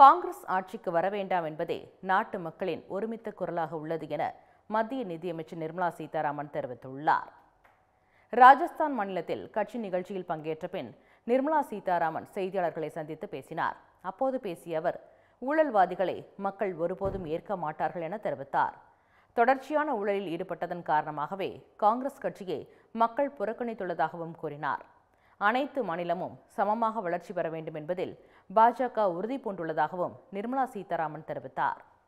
காங்கிரஸ் ஆட்சிக்கு வர வேண்டாம் என்பதே நாட்டு மக்களின் ஒருமித்த குரலாக உள்ளது என மத்திய நிதியமைச்சர் நிர்மலா சீதாராமன் தெரிவித்துள்ளார் ராஜஸ்தான் மாநிலத்தில் கட்சி நிகழ்ச்சியில் பங்கேற்ற பின் நிர்மலா சீதாராமன் செய்தியாளர்களை சந்தித்து பேசினார் அப்போது பேசிய அவர் ஊழல்வாதிகளை மக்கள் ஒருபோதும் ஏற்க மாட்டார்கள் என தெரிவித்தார் தொடர்ச்சியான ஊழலில் ஈடுபட்டதன் காரணமாகவே காங்கிரஸ் கட்சியை மக்கள் புறக்கணித்துள்ளதாகவும் கூறினார் அனைத்து மாநிலமும் சமமாக வளர்ச்சி பெற வேண்டும் என்பதில் பாஜக உறுதி பூண்டுள்ளதாகவும் நிர்மலா சீதாராமன் தெரிவித்தார்